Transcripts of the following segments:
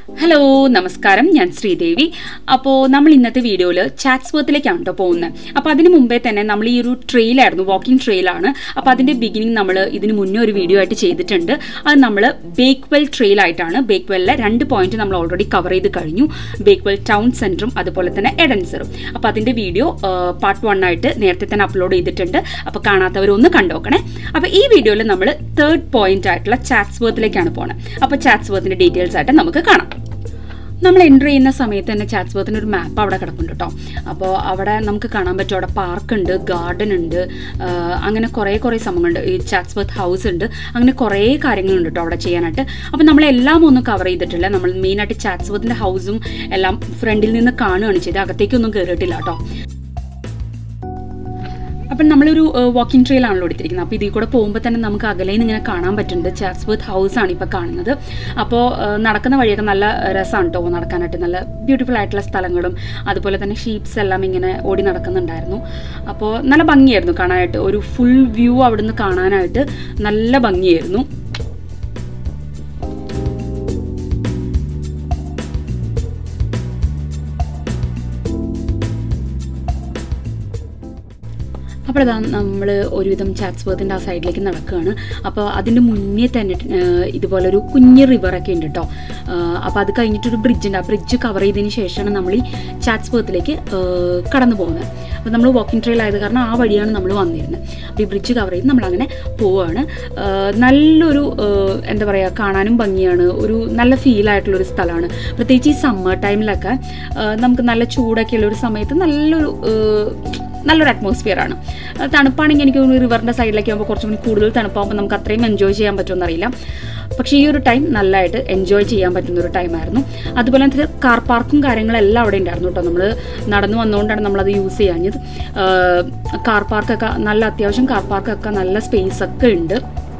Hello നമസ്കാരം ഞാൻ ശ്രീദേവി അപ്പോൾ നമ്മൾ ഇന്നത്തെ വീഡിയോയിൽ ചാറ്റ്സ്വർത്തിലേക്കാണ് കേട്ടോ പോകുന്നത് അപ്പോൾ അതിന് മുമ്പേ തന്നെ നമ്മൾ ഈ ഒരു ട്രെയിലായിരുന്നു വാക്കിംഗ് ട്രെയിലാണ് അപ്പോൾ അതിൻ്റെ ബിഗിനിങ് നമ്മൾ ഇതിന് മുന്നേ ഒരു വീഡിയോ ആയിട്ട് ചെയ്തിട്ടുണ്ട് അത് നമ്മൾ ബേക്ക്വെൽ ട്രെയിലായിട്ടാണ് ബേക്ക്വെല്ലിലെ രണ്ട് പോയിന്റ് നമ്മൾ ഓൾറെഡി കവർ ചെയ്ത് കഴിഞ്ഞു ബേക്ക്വെൽ ടൗൺ സെൻറ്ററും അതുപോലെ തന്നെ എഡൻസറും അപ്പോൾ അതിൻ്റെ വീഡിയോ പാർട്ട് വൺ ആയിട്ട് നേരത്തെ തന്നെ അപ്ലോഡ് ചെയ്തിട്ടുണ്ട് അപ്പോൾ കാണാത്തവരൊന്ന് കണ്ടോക്കണേ അപ്പോൾ ഈ വീഡിയോയിൽ നമ്മൾ തേർഡ് പോയിന്റ് ആയിട്ടുള്ള ചാറ്റ്സ്വർത്തിലേക്കാണ് പോകുന്നത് അപ്പോൾ ചാറ്റ്സ്വർത്തിൻ്റെ ഡീറ്റെയിൽസ് ആയിട്ട് നമുക്ക് കാണാം നമ്മൾ എൻ്റർ ചെയ്യുന്ന സമയത്ത് തന്നെ ചാറ്റ്സ്വർത്തിന് ഒരു മാപ്പ് അവിടെ കിടപ്പുണ്ട് കേട്ടോ അപ്പോൾ അവിടെ നമുക്ക് കാണാൻ പറ്റും അവിടെ പാർക്ക് ഉണ്ട് ഗാർഡൻ ഉണ്ട് ആഹ് അങ്ങനെ കുറേ കുറേ സംഭവങ്ങളുണ്ട് ഈ ചാറ്റ്സ്വർത്ത് ഹൗസ് ഉണ്ട് അങ്ങനെ കുറേ കാര്യങ്ങളുണ്ട് കേട്ടോ അവിടെ ചെയ്യാനായിട്ട് അപ്പോൾ നമ്മളെല്ലാം ഒന്നും കവർ ചെയ്തിട്ടില്ല നമ്മൾ മെയിനായിട്ട് ചാറ്റ്സ്വർത്തിൻ്റെ ഹൗസും എല്ലാം ഫ്രണ്ടിൽ നിന്ന് കാണുകയാണ് ചെയ്ത് അകത്തേക്കൊന്നും കയറിയിട്ടില്ല കേട്ടോ അപ്പം നമ്മളൊരു വാക്കിംഗ് ട്രെയിലാണല്ലോ എടുത്തിരിക്കുന്നത് അപ്പോൾ ഇതിൽ കൂടെ പോകുമ്പോൾ തന്നെ നമുക്ക് അകലെ നിന്ന് ഇങ്ങനെ കാണാൻ പറ്റുന്നുണ്ട് ചാറ്റ്സ്വർത്ത് ഹൗസ് ആണ് ഇപ്പോൾ കാണുന്നത് അപ്പോൾ നടക്കുന്ന വഴിയൊക്കെ നല്ല രസമാണ് കേട്ടോ നടക്കാനായിട്ട് നല്ല ബ്യൂട്ടിഫുൾ ആയിട്ടുള്ള സ്ഥലങ്ങളും അതുപോലെ തന്നെ ഷീപ്സ് എല്ലാം ഇങ്ങനെ ഓടി നടക്കുന്നുണ്ടായിരുന്നു അപ്പോൾ നല്ല ഭംഗിയായിരുന്നു കാണാനായിട്ട് ഒരു ഫുൾ വ്യൂ അവിടുന്ന് കാണാനായിട്ട് നല്ല ഭംഗിയായിരുന്നു അപ്പോൾ അതാ നമ്മൾ ഒരുവിധം ചാറ്റ്സ്വർത്തിൻ്റെ ആ സൈഡിലേക്ക് നടക്കുകയാണ് അപ്പോൾ അതിൻ്റെ മുന്നേ തന്നെ ഏഹ്, ഇതുപോലൊരു കുഞ്ഞ് റിവറൊക്കെ ഉണ്ട് കേട്ടോ അപ്പോൾ അത് കഴിഞ്ഞിട്ടൊരു ബ്രിഡ്ജ് ഉണ്ട് ആ ബ്രിഡ്ജ് കവർ ചെയ്തതിന് ശേഷമാണ് നമ്മൾ ഈ ചാറ്റ്സ്വർത്തിലേക്ക് ഏഹ്, കടന്നു പോകുന്നത് അപ്പോൾ നമ്മൾ വാക്കിംഗ് ട്രെയിൽ ആയത് കാരണം ആ വഴിയാണ് നമ്മൾ വന്നിരുന്നത് അപ്പോൾ ഈ ബ്രിഡ്ജ് കവർ ചെയ്ത് നമ്മളങ്ങനെ പോവുകയാണ് ഏഹ്, നല്ലൊരു ഏഹ്, എന്താ പറയുക കാണാനും ഭംഗിയാണ് ഒരു നല്ല ഫീൽ ആയിട്ടുള്ളൊരു സ്ഥലമാണ് പ്രത്യേകിച്ച് ഈ സമ്മർ ടൈമിലൊക്കെ ഏഹ്, നമുക്ക് നല്ല ചൂടൊക്കെ ഉള്ള ഒരു സമയത്ത് നല്ലൊരു ഏഹ്, നല്ലൊരു അറ്റ്മോസ്ഫിയർ ആണ് അത് തണുപ്പാണെങ്കിൽ എനിക്ക് തോന്നുന്നു റിവറിൻ്റെ സൈഡിലേക്ക് ആകുമ്പോൾ കുറച്ചും കൂടി കൂടുതൽ തണുപ്പാകുമ്പോൾ നമുക്ക് അത്രയും എൻജോയ് ചെയ്യാൻ പറ്റുമെന്ന് അറിയില്ല പക്ഷേ ഈ ഒരു ടൈം നല്ലതായിട്ട് എൻജോയ് ചെയ്യാൻ പറ്റുന്ന ഒരു ടൈമായിരുന്നു അതുപോലെ തന്നെ കാർ പാർക്കും കാര്യങ്ങളെല്ലാം അവിടെ ഉണ്ടായിരുന്നു കേട്ടോ നമ്മൾ നടന്നു വന്നുകൊണ്ടാണ് നമ്മളത് യൂസ് ചെയ്യാഞ്ഞത് കാർ പാർക്കൊക്കെ നല്ല അത്യാവശ്യം കാർ പാർക്കൊക്കെ നല്ല സ്പേസ് ഒക്കെ ഉണ്ട്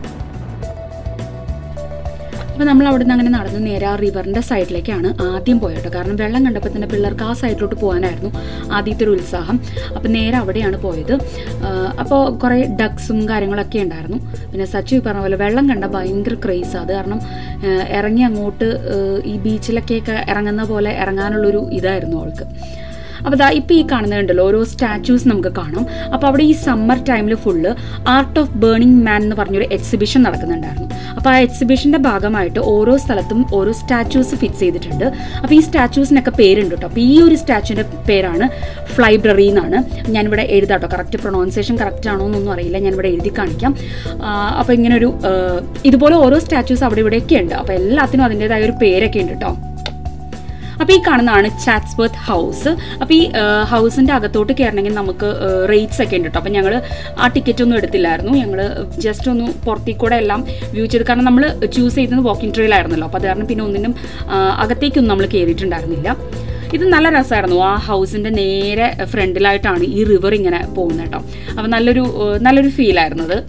അപ്പോൾ നമ്മൾ അവിടെ നിന്ന് അങ്ങനെ നടന്ന് നേരെ ആ റിവറിൻ്റെ സൈഡിലേക്കാണ് ആദ്യം പോയത് കാരണം വെള്ളം കണ്ടപ്പോൾ തന്നെ പിള്ളേർക്ക് ആ സൈഡിലോട്ട് പോകാനായിരുന്നു ആദ്യത്തെ ഒരു ഉത്സാഹം അപ്പോൾ നേരെ അവിടെയാണ് പോയത് അപ്പോൾ കുറേ ഡക്സും കാര്യങ്ങളൊക്കെ ഉണ്ടായിരുന്നു പിന്നെ സച്ചു ഈ പറഞ്ഞ പോലെ വെള്ളം കണ്ട ഭയങ്കര ക്രേസ് അത് കാരണം ആ, ഇറങ്ങി അങ്ങോട്ട് ആ, ഈ ബീച്ചിലൊക്കെയൊക്കെ ഇറങ്ങുന്ന പോലെ ഇറങ്ങാനുള്ളൊരു ഇതായിരുന്നു അവൾക്ക് അപ്പോൾ ദാ ഇപ്പോൾ ഈ കാണുന്നുണ്ടല്ലോ ഓരോ സ്റ്റാച്യൂസ് നമുക്ക് കാണാം അപ്പോൾ അവിടെ ഈ സമ്മർ ടൈമിൽ full art of Burning Man എന്ന് പറഞ്ഞൊരു എക്സിബിഷൻ നടക്കുന്നുണ്ടായിരുന്നു അപ്പോൾ ആ എക്സിബിഷൻ്റെ ഭാഗമായിട്ട് ഓരോ സ്ഥലത്തും ഓരോ സ്റ്റാച്യൂസ് ഫിക്സ് ചെയ്തിട്ടുണ്ട് അപ്പോൾ ഈ സ്റ്റാച്യൂസിനൊക്കെ പേരുണ്ട് കേട്ടോ അപ്പോൾ ഈ ഒരു സ്റ്റാച്യൂൻ്റെ പേരാണ് ഫ്ലൈബ്രറി എന്നാണ് ഞാനിവിടെ എഴുതാം കേട്ടോ കറക്റ്റ് പ്രൊണൗൺസിയേഷൻ കറക്റ്റ് ആണോ എന്നൊന്നും അറിയില്ല ഞാനിവിടെ എഴുതി കാണിക്കാം ആ, അപ്പോൾ ഇങ്ങനെ ഒരു ആ, ഇതുപോലെ ഓരോ സ്റ്റാച്യൂസ് അവിടെ ഇവിടെയൊക്കെ ഉണ്ട് അപ്പോൾ എല്ലാത്തിനും അതിൻ്റെതായ ഒരു പേരൊക്കെ ഉണ്ട് കേട്ടോ അപ്പോൾ ഈ കാണുന്നതാണ് ചാറ്റ്സ്വർത്ത് ഹൗസ് അപ്പോൾ ഈ ഹൗസിൻ്റെ അകത്തോട്ട് കയറണമെങ്കിൽ നമുക്ക് റേറ്റ്സ് ഒക്കെ ഉണ്ട് കേട്ടോ അപ്പോൾ ഞങ്ങൾ ആ ടിക്കറ്റ് ഒന്നും എടുത്തില്ലായിരുന്നു ഞങ്ങൾ ജസ്റ്റ് ഒന്ന് പുറത്തേക്ക് കൂടെ എല്ലാം വ്യൂ ചെയ്ത് കാരണം നമ്മൾ ചൂസ് ചെയ്തത് വാക്കിംഗ് ട്രെയിലായിരുന്നല്ലോ അപ്പോൾ അത് കാരണം പിന്നെ ഒന്നിനും ആ, അകത്തേക്കൊന്നും നമ്മൾ കയറിയിട്ടുണ്ടായിരുന്നില്ല ഇത് നല്ല രസമായിരുന്നു ആ ഹൗസിൻ്റെ നേരെ ഫ്രണ്ടിലായിട്ടാണ് ഈ റിവർ ഇങ്ങനെ പോകുന്നത് കേട്ടോ അപ്പോൾ നല്ലൊരു ഏഹ്, നല്ലൊരു ഫീലായിരുന്നു അത്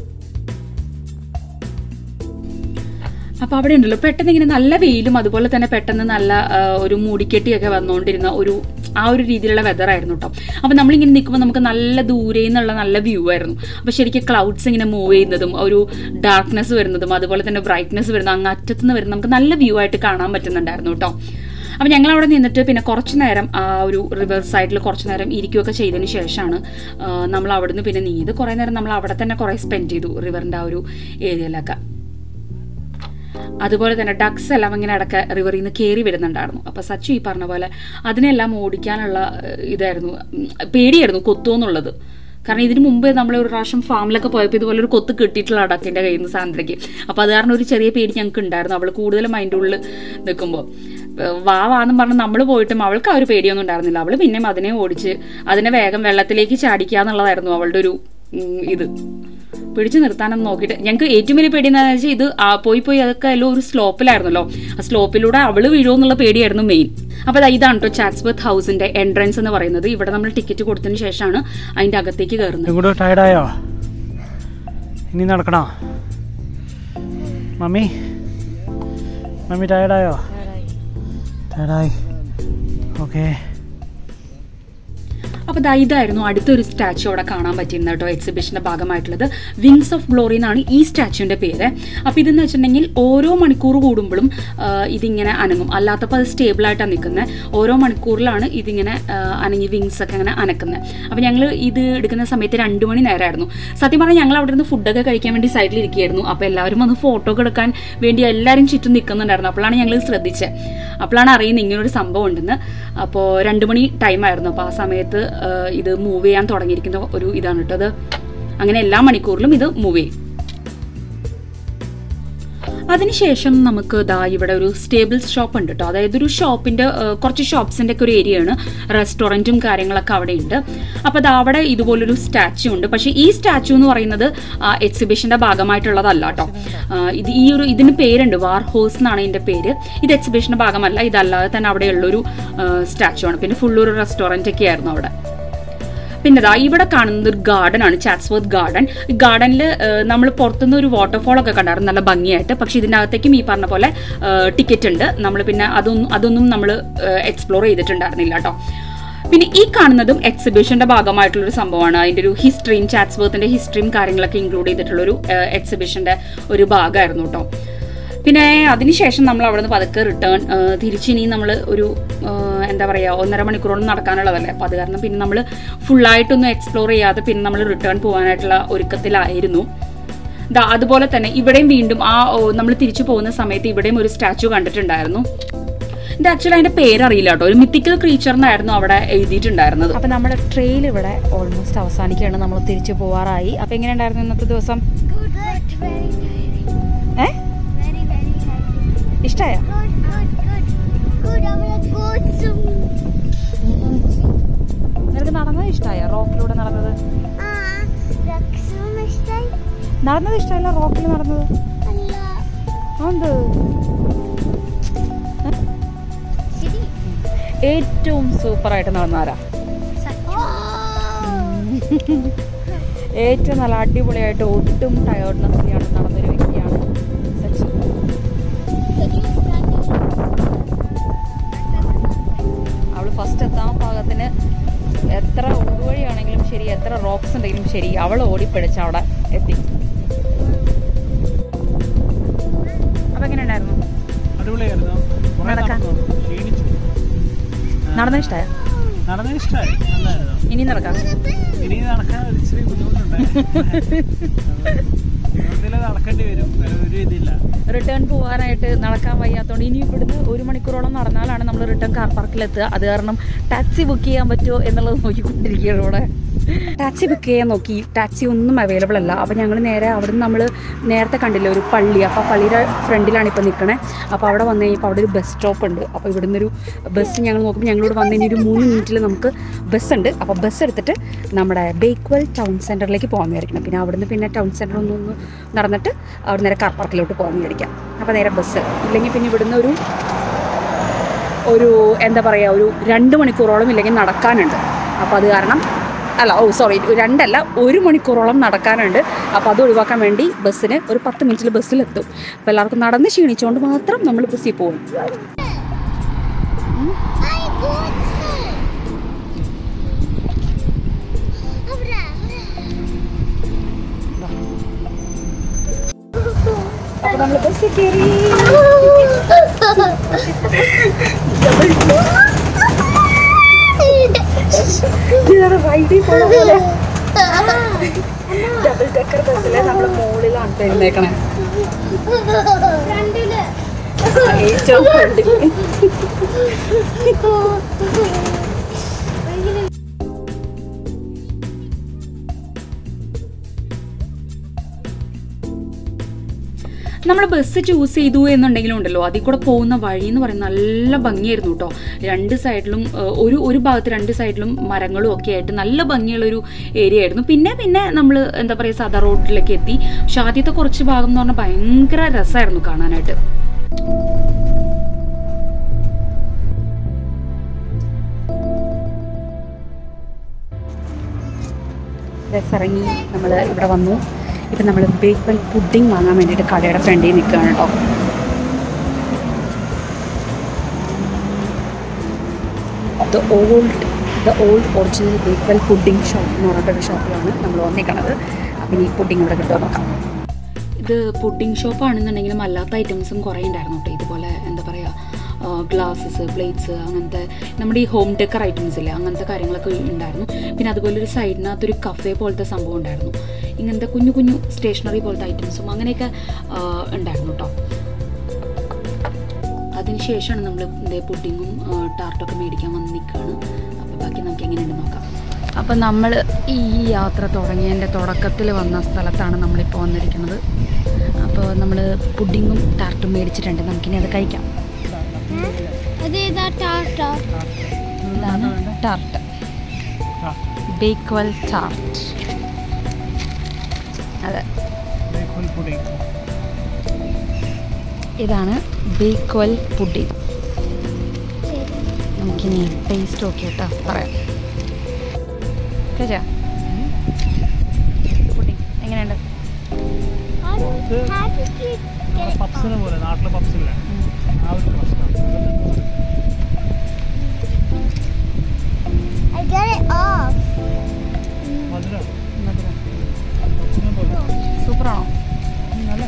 അപ്പോൾ അവിടെ ഉണ്ടല്ലോ പെട്ടെന്ന് ഇങ്ങനെ നല്ല വെയിലും അതുപോലെ തന്നെ പെട്ടെന്ന് നല്ല ആ, ഒരു മൂടിക്കെട്ടിയൊക്കെ വന്നുകൊണ്ടിരുന്ന ഒരു ആ ഒരു രീതിയിലുള്ള വെതർ ആയിരുന്നു കേട്ടോ അപ്പോൾ നമ്മളിങ്ങനെ നിൽക്കുമ്പോൾ നമുക്ക് നല്ല ദൂരെ നിന്നുള്ള നല്ല വ്യൂ ആയിരുന്നു അപ്പോൾ ശരിക്കും ക്ലൗഡ്സ് ഇങ്ങനെ മൂവ് ചെയ്യുന്നതും ഒരു ഡാർക്ക്നെസ് വരുന്നതും അതുപോലെ തന്നെ ബ്രൈറ്റ്നെസ് വരുന്നതും അങ്ങ് അറ്റത്തുനിന്ന് വരുന്ന നമുക്ക് നല്ല വ്യൂ ആയിട്ട് കാണാൻ പറ്റുന്നുണ്ടായിരുന്നു കേട്ടോ അപ്പോൾ ഞങ്ങൾ അവിടെ നിന്നിട്ട് പിന്നെ കുറച്ച് നേരം ആ ഒരു റിവർ സൈഡിൽ കുറച്ച് നേരം ഇരിക്കുകയൊക്കെ ചെയ്തതിന് ശേഷമാണ് ആ, നമ്മൾ അവിടുന്ന് പിന്നെ നീത് കുറേ നേരം നമ്മൾ അവിടെ തന്നെ കുറേ സ്പെൻഡ് ചെയ്തു റിവറിൻ്റെ ആ ഒരു ഏരിയയിലൊക്കെ അതുപോലെ തന്നെ ഡക്സ് എല്ലാം ഇങ്ങനെ ഇടയ്ക്ക് റിവറിൽ നിന്ന് കയറി വരുന്നുണ്ടായിരുന്നു അപ്പോൾ സച്ചു ഈ പറഞ്ഞ പോലെ അതിനെല്ലാം ഓടിക്കാനുള്ള ഏഹ്, ഇതായിരുന്നു ഉം, പേടിയായിരുന്നു കൊത്തുമെന്നുള്ളത് കാരണം ഇതിന് മുമ്പ് നമ്മൾ ഒരു പ്രാവശ്യം ഫാമിലൊക്കെ പോയപ്പോൾ ഇതുപോലെ ഒരു കൊത്ത് കിട്ടിയിട്ടുള്ള ഡക്കിൻ്റെ കയ്യിൽ നിന്ന് സാന്ദ്രയ്ക്ക് അപ്പോൾ അത് കാരണം ഒരു ചെറിയ പേടി ഞങ്ങൾക്ക് ഉണ്ടായിരുന്നു അവൾ കൂടുതലും അതിൻ്റെ ഉള്ളിൽ നിൽക്കുമ്പോൾ ഏഹ്, വാ വാന്നും പറഞ്ഞ് നമ്മൾ പോയിട്ടും അവൾക്ക് ആ ഒരു പേടിയൊന്നും ഉണ്ടായിരുന്നില്ല അവൾ പിന്നെയും അതിനെ ഓടിച്ച് അതിനെ വേഗം വെള്ളത്തിലേക്ക് ചാടിക്കുക എന്നുള്ളതായിരുന്നു അവളുടെ ഒരു ഉം, ഇത് പിടിച്ചു നിർത്താനൊന്നും നോക്കിയിട്ട് ഞങ്ങൾക്ക് ഏറ്റവും വലിയ പേടി എന്താണെന്ന് വെച്ചാൽ ഇത് ആ പോയി പോയി അതൊക്കെ എല്ലാം ഒരു സ്ലോപ്പിലായിരുന്നല്ലോ ആ സ്ലോപ്പിലൂടെ അവള് വീഴുമോ എന്നുള്ള പേടിയായിരുന്നു മെയിൻ അപ്പോൾ ദാ ഇതാണ് കേട്ടോ ചാറ്റ്സ്ബർത്ത് ഹൗസിന്റെ എൻട്രൻസ് എന്ന് പറയുന്നത് ഇവിടെ നമ്മൾ ടിക്കറ്റ് കൊടുത്തതിന് ശേഷമാണ് അതിന്റെ അകത്തേക്ക് കയറുന്നത് ഇങ്ങോട്ട് ടയർഡായോ ഇനി നടക്കണോ മമ്മി മമ്മി ടയർഡായോ ടയർഡായി ഓക്കെ അപ്പോൾ ദാ ഇതായിരുന്നു അടുത്തൊരു സ്റ്റാച്ചു അവിടെ കാണാൻ പറ്റിയിരുന്നത് കേട്ടോ എക്സിബിഷൻ്റെ ഭാഗമായിട്ടുള്ളത് വിങ്സ് ഓഫ് ഗ്ലോറി എന്നാണ് ഈ സ്റ്റാച്ചുവിൻ്റെ പേര് അപ്പോൾ ഇതെന്ന് വെച്ചിട്ടുണ്ടെങ്കിൽ ഓരോ മണിക്കൂർ കൂടുമ്പോഴും ആ, ഇതിങ്ങനെ അനങ്ങും അല്ലാത്തപ്പോൾ അത് സ്റ്റേബിളായിട്ടാണ് നിൽക്കുന്നത് ഓരോ മണിക്കൂറിലാണ് ഇതിങ്ങനെ ആ, അനങ്ങി വിങ്സ് ഒക്കെ ഇങ്ങനെ അനക്കുന്നത് അപ്പോൾ ഞങ്ങൾ ഇത് എടുക്കുന്ന സമയത്ത് രണ്ട് മണി നേരമായിരുന്നു സത്യം പറഞ്ഞാൽ ഞങ്ങൾ അവിടെ നിന്ന് ഫുഡൊക്കെ കഴിക്കാൻ വേണ്ടി സൈഡിൽ ഇരിക്കുകയായിരുന്നു അപ്പോൾ എല്ലാവരും വന്ന് ഫോട്ടോ ഒക്കെ എടുക്കാൻ വേണ്ടി എല്ലാവരും ചുറ്റും നിൽക്കുന്നുണ്ടായിരുന്നു അപ്പോഴാണ് ഞങ്ങൾ ശ്രദ്ധിച്ചത് അപ്പോഴാണ് അറിയുന്നത് ഇങ്ങനൊരു സംഭവം ഉണ്ടെന്ന് അപ്പോൾ രണ്ട് മണി ടൈമായിരുന്നു അപ്പോൾ ആ സമയത്ത് ആ, ഇത് മൂവ് ചെയ്യാൻ തുടങ്ങിയിരിക്കുന്ന ഒരു ഇതാണ് കേട്ടോ അത് അങ്ങനെ എല്ലാ മണിക്കൂറിലും ഇത് മൂവ് ചെയ്യും അതിനുശേഷം നമുക്ക് ദാ ഇവിടെ ഒരു സ്റ്റേബിൾസ് ഷോപ്പ് ഉണ്ട് കേട്ടോ അതായത് ഒരു ഷോപ്പിന്റെ ഏഹ്, കുറച്ച് ഷോപ്സിന്റെ ഒക്കെ ഒരു ഏരിയയാണ് റെസ്റ്റോറൻറ്റും കാര്യങ്ങളൊക്കെ അവിടെ ഉണ്ട് അപ്പോൾ ദാ അവിടെ ഇതുപോലൊരു സ്റ്റാച്ചു ഉണ്ട് പക്ഷേ ഈ സ്റ്റാച്ചു എന്ന് പറയുന്നത് എക്സിബിഷന്റെ ഭാഗമായിട്ടുള്ളതല്ല കേട്ടോ ആ, ഇത് ഈ ഒരു ഇതിന് പേരുണ്ട് വാർ ഹോസ് എന്നാണ് ഇതിന്റെ പേര് ഇത് എക്സിബിഷന്റെ ഭാഗമല്ല ഇതല്ലാതെ തന്നെ അവിടെയുള്ളൊരു സ്റ്റാച്ചു ആണ് പിന്നെ ഫുൾ ഒരു റെസ്റ്റോറൻറ്റ് ഒക്കെ ആയിരുന്നു അവിടെ പിന്നെ ദാ ഇവിടെ കാണുന്നത് ഒരു ഗാർഡൻ ആണ് ചാറ്റ്സ്വർത്ത് ഗാർഡൻ ഈ ഗാർഡനിൽ നമ്മൾ പുറത്തുനിന്ന് ഒരു വാട്ടർഫോൾ ഒക്കെ കണ്ടായിരുന്നു നല്ല ഭംഗിയായിട്ട് പക്ഷെ ഇതിനകത്തേക്കും ഈ പറഞ്ഞ പോലെ ടിക്കറ്റ് ഉണ്ട് നമ്മൾ പിന്നെ അതൊന്നും അതൊന്നും നമ്മൾ എക്സ്പ്ലോർ ചെയ്തിട്ടുണ്ടായിരുന്നില്ല കേട്ടോ പിന്നെ ഈ കാണുന്നതും എക്സിബിഷന്റെ ഭാഗമായിട്ടുള്ള ഒരു സംഭവമാണ് അതിന്റെ ഒരു ഹിസ്റ്ററിയും ചാറ്റ്സ്വർത്തിന്റെ ഹിസ്റ്ററിയും കാര്യങ്ങളൊക്കെ ഇൻക്ലൂഡ് ചെയ്തിട്ടുള്ള ഒരു എക്സിബിഷന്റെ ഒരു ഭാഗമായിരുന്നു കേട്ടോ പിന്നെ അതിനുശേഷം നമ്മൾ അവിടെ നിന്ന് പതുക്കെ റിട്ടേൺ തിരിച്ചിനി നമ്മൾ ഒരു ആ, എന്താ പറയുക ഒന്നര മണിക്കൂറോളം നടക്കാനുള്ളതല്ലേ അപ്പോൾ അത് കാരണം പിന്നെ നമ്മൾ ഫുള്ളായിട്ടൊന്നും എക്സ്പ്ലോർ ചെയ്യാതെ പിന്നെ നമ്മൾ റിട്ടേൺ പോകാനായിട്ടുള്ള ഒരുക്കത്തിലായിരുന്നു ദാ അതുപോലെ തന്നെ ഇവിടെയും വീണ്ടും ആ നമ്മൾ തിരിച്ചു പോകുന്ന സമയത്ത് ഇവിടെയും ഒരു സ്റ്റാച്ചു കണ്ടിട്ടുണ്ടായിരുന്നു ഇത് ആക്ച്വലി അതിന്റെ പേരറിയില്ല കേട്ടോ ഒരു മിത്തിക്കൽ ക്രീച്ചർ എന്നായിരുന്നു അവിടെ എഴുതിയിട്ടുണ്ടായിരുന്നത് അപ്പൊ നമ്മുടെ ട്രെയിൽ ഇവിടെ ഓൾമോസ്റ്റ് അവസാനിക്കുകയാണ് നമ്മൾ തിരിച്ചു പോവാറായി അപ്പൊ എങ്ങനെ ഉണ്ടായിരുന്നു ഇന്നത്തെ ദിവസം Good, good, very tiring. ഏ Very, very tiring. ഇഷ്ടായോ Good, good, good. Good, I will go soon. നിനക്ക് നടന്നത് ഇഷ്ടായോ റോക്കിലൂടെ നടന്നത് Ah, Raksum is like നടന്നത് ഇഷ്ടമല്ല റോക്കിൽ നടന്നത് Allah. എന്ത് City. ഏറ്റവും സൂപ്പറായിട്ട് നടന്നാരാ Oh. ഏറ്റവും നല്ല അടിപൊളിയായിട്ട് ഒട്ടും ടയേർഡ്നെസ് ഇല്ലാണ്ട് നടന്നൊരു വ്യക്തിയാണ് സച്ചിൻ അവൾ ഫസ്റ്റ് എത്താൻ പാകത്തിന് എത്ര ഊടുവഴിയാണെങ്കിലും ശരി എത്ര റോക്സ് ഉണ്ടെങ്കിലും ശരി അവൾ ഓടിപ്പിടിച്ച് അവിടെ എത്തി അപ്പൊ എങ്ങനെ ഉണ്ടായിരുന്നു അടിപൊളിയായിരുന്നു കുറേ നടക്കാൻ. നടന്നു. ക്ഷീണിച്ചു നടന്ന ഇഷ്ടമായ നടന്നത് ഇഷ്ടമായി നല്ലതായിരുന്നു ഇനി നടക്കാം ഇനി നടക്കാൻ ഒരു ഇച്ചിരി ബുദ്ധിമുട്ടുണ്ട് ഇതിൽ നടക്കേണ്ടി വരും വേറെ ഒരു ഇതില്ല റിട്ടേൺ പോകാനായിട്ട് നടക്കാൻ വയ്യാത്തതുകൊണ്ട് ഇനി ഇവിടുന്ന് ഒരു മണിക്കൂറോളം നടന്നാലാണ് നമ്മൾ റിട്ടേൺ കാർ പാർക്കിലെത്തുക അത് കാരണം ടാക്സി ബുക്ക് ചെയ്യാൻ പറ്റുമോ എന്നുള്ളത് നോക്കിക്കൊണ്ടിരിക്കുകയാണ് ഇവിടെ ടാക്സി ബുക്ക് ചെയ്യാൻ നോക്കി ടാക്സി ഒന്നും അവൈലബിൾ അല്ല അപ്പോൾ ഞങ്ങൾ നേരെ അവിടുന്ന് നമ്മൾ നേരത്തെ കണ്ടില്ലേ ഒരു പള്ളി അപ്പോൾ ആ പള്ളിയുടെ ഫ്രണ്ടിലാണ് ഇപ്പോൾ നിൽക്കണേ അപ്പോൾ അവിടെ വന്നു കഴിഞ്ഞപ്പോൾ അവിടെ ഒരു ബസ് സ്റ്റോപ്പ് ഉണ്ട് അപ്പോൾ ഇവിടുന്ന് ഒരു ബസ് ഞങ്ങൾ നോക്കുമ്പോൾ ഞങ്ങളിവിടെ വന്നു കഴിഞ്ഞാൽ ഒരു മൂന്ന് മിനിറ്റിൽ നമുക്ക് ബസ് ഉണ്ട് അപ്പോൾ ബസ് എടുത്തിട്ട് നമ്മുടെ ബേക്ക്വൽ ടൗൺ സെൻറ്ററിലേക്ക് പോകാൻ വിചാരിക്കണം പിന്നെ അവിടുന്ന് പിന്നെ ടൗൺ സെൻറ്റർ ഒന്ന് ഒന്ന് നടന്നിട്ട് അവിടെ നേരെ കാർ പാർക്കിലോട്ട് പോകാൻ വിചാരിക്കാം അപ്പോൾ നേരെ ബസ് ഇല്ലെങ്കിൽ പിന്നെ ഇവിടുന്ന് ഒരു ഒരു എന്താ പറയുക ഒരു രണ്ട് മണിക്കൂറോളം ഇല്ലെങ്കിൽ നടക്കാനുണ്ട് അപ്പോൾ അത് കാരണം അല്ല ഓ സോറി രണ്ടല്ല ഒരു മണിക്കൂറോളം നടക്കാനുണ്ട് അപ്പോൾ അത് ഒഴിവാക്കാൻ വേണ്ടി ബസ്സിന് ഒരു പത്ത് മിനിറ്റിൽ ബസ്സിലെത്തും അപ്പോൾ എല്ലാവർക്കും നടന്ന് ക്ഷീണിച്ചുകൊണ്ട് മാത്രം നമ്മൾ ബസ്സിൽ പോകും I got it. Abra. അപ്പോൾ നമ്മൾ ബസ്സിൽ കയറി റൈഡിൽ പോണ പോലെ ഡബിൾ ഡെക്കർ ബസ്സിൽ നമ്മൾ മുകളിലാണ് എഴുന്നേക്കണേ ഫ്രണ്ടില് ഏറ്റവും ഫ്രണ്ടിൽ നമ്മൾ ബസ് ചൂസ് ചെയ്തു എന്നുണ്ടെങ്കിലും ഉണ്ടല്ലോ അതിൽ കൂടെ പോകുന്ന വഴി എന്ന് പറയുന്നത് നല്ല ഭംഗിയായിരുന്നു കേട്ടോ രണ്ട് സൈഡിലും ഏഹ്, ഒരു ഒരു ഭാഗത്ത് രണ്ട് സൈഡിലും മരങ്ങളും ഒക്കെ ആയിട്ട് നല്ല ഭംഗിയുള്ളൊരു ഏരിയ ആയിരുന്നു പിന്നെ പിന്നെ നമ്മൾ എന്താ പറയുക സാധാ റോഡിലേക്ക് എത്തി പക്ഷെ ആദ്യത്തെ കുറച്ച് ഭാഗം എന്ന് പറഞ്ഞാൽ ഭയങ്കര രസമായിരുന്നു കാണാനായിട്ട് ബസ് ഇറങ്ങി നമ്മൾ ഇവിടെ വന്നു ഇപ്പം നമ്മൾ ബേക്കൽ പുഡിംഗ് വാങ്ങാൻ വേണ്ടിയിട്ട് കടയുടെ ഫ്രണ്ടിൽ നിൽക്കുകയാണ് കേട്ടോ the old the old original Bakewell pudding shop എന്ന് പറഞ്ഞിട്ടൊരു ഷോപ്പിലാണ് നമ്മൾ വന്നിരിക്കുന്നത് അപ്പം ഇനി പുഡിംഗ് ഇവിടെ കിട്ടുമോ നോക്കാം ഇത് പുഡിംഗ് ഷോപ്പാണെന്നുണ്ടെങ്കിലും അല്ലാത്ത ഐറ്റംസും കുറേ ഉണ്ടായിരുന്നു കേട്ടോ ഇതുപോലെ എന്താ പറയുക ഗ്ലാസ്സസ് പ്ലേറ്റ്സ് അങ്ങനത്തെ നമ്മുടെ ഈ ഹോം ഡെക്കർ ഐറ്റംസ് ഇല്ലേ അങ്ങനത്തെ കാര്യങ്ങളൊക്കെ ഉണ്ടായിരുന്നു പിന്നെ അതുപോലെ ഒരു സൈഡിനകത്തൊരു കഫേ പോലത്തെ സംഭവം ഉണ്ടായിരുന്നു ഇങ്ങനത്തെ കുഞ്ഞു കുഞ്ഞു സ്റ്റേഷനറി പോലത്തെ ഐറ്റംസും അങ്ങനെയൊക്കെ ആ, ഉണ്ടായിരുന്നു കേട്ടോ അതിനുശേഷമാണ് നമ്മൾ ഇതേ പുഡിങ്ങും ടാർട്ടൊക്കെ മേടിക്കാൻ വന്ന് നിൽക്കുകയാണ് അപ്പോൾ ബാക്കി നമുക്ക് എങ്ങനെയുണ്ട് നോക്കാം അപ്പം നമ്മൾ ഈ യാത്ര തുടങ്ങിയതിൻ്റെ തുടക്കത്തിൽ വന്ന സ്ഥലത്താണ് നമ്മളിപ്പോൾ വന്നിരിക്കുന്നത് അപ്പോൾ നമ്മൾ പുഡിങ്ങും ടാർട്ടും മേടിച്ചിട്ടുണ്ട് നമുക്കിനി അത് കഴിക്കാം അതേതാ ടാറ്റ ഇതാണ് ടാർട്ട് ബേക്ക്വൽ ടാർട്ട് അതെ പുഡിംഗ് ഇതാണ് ബേക്ക്വൽ പുഡിംഗ് നമുക്കിനി ടേസ്റ്റ് നോക്കി കേട്ടോ പറയാം കഴിച്ചാ പുഡിംഗ് എങ്ങനെയുണ്ട് പപ്സിനെ പോലെ നാട്ടിലെ പപ്സില്ലേ ആ ഒരു പ്രശ്നം I get it off. മധുരം പപ്സിനെ പോലെ സൂപ്പറാണോ ഉം, നല്ല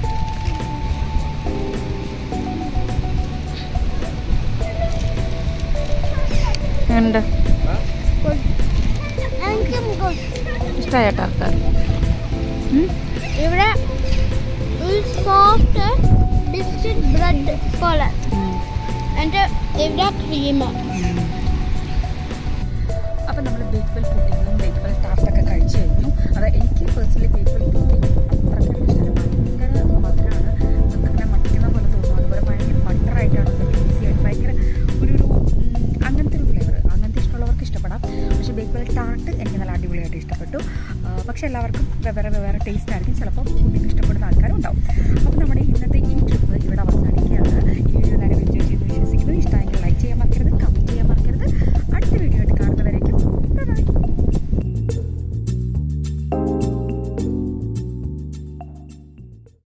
എങ്ങനെയുണ്ട് എനിക്കും good. ഇഷ്ടമായ ടാർട്ട് ഇവിടെ ഒരു സോഫ്റ്റ് ബിസ്ക്കറ്റ് ബ്രെഡ് പോലെ എൻ്റെ ഇവിടെ ക്രീം അപ്പം നമ്മൾ ബേക്ക്വൽ പുഡിങ്ങും ബേക്ക്വൽ ടാർട്ടൊക്കെ കഴിച്ചു കഴിഞ്ഞു അത് എനിക്ക് പേഴ്സണലി ബേക്ക്വൽ പുഡിങ് അത്രയ്ക്ക് ഇഷ്ടമല്ല ഭയങ്കര മധുരമാണ് നമുക്കങ്ങനെ മട്ടിക്കുന്ന പോലെ തോന്നും അതുപോലെ ഭയങ്കര ബട്ടറായിട്ടാണ് ഈസി ആയിട്ട് ഭയങ്കര ഒരു ഒരു ഉം, അങ്ങനത്തെ ഒരു ഫ്ലേവർ അങ്ങനത്തെ ഇഷ്ടമുള്ളവർക്ക് ഇഷ്ടപ്പെടാം പക്ഷേ ബേക്ക്വൽ ടാർട്ട് എനിക്ക് നല്ല അടിപൊളിയായിട്ട് ഇഷ്ടപ്പെട്ടു ആ, പക്ഷേ എല്ലാവർക്കും വെവ്വേറെ വെവ്വേറെ ടേസ്റ്റ് ആയിരിക്കും ചിലപ്പോൾ പുഡിങ് ഇഷ്ടപ്പെടുന്ന ആൾക്കാരും ഉണ്ടാവും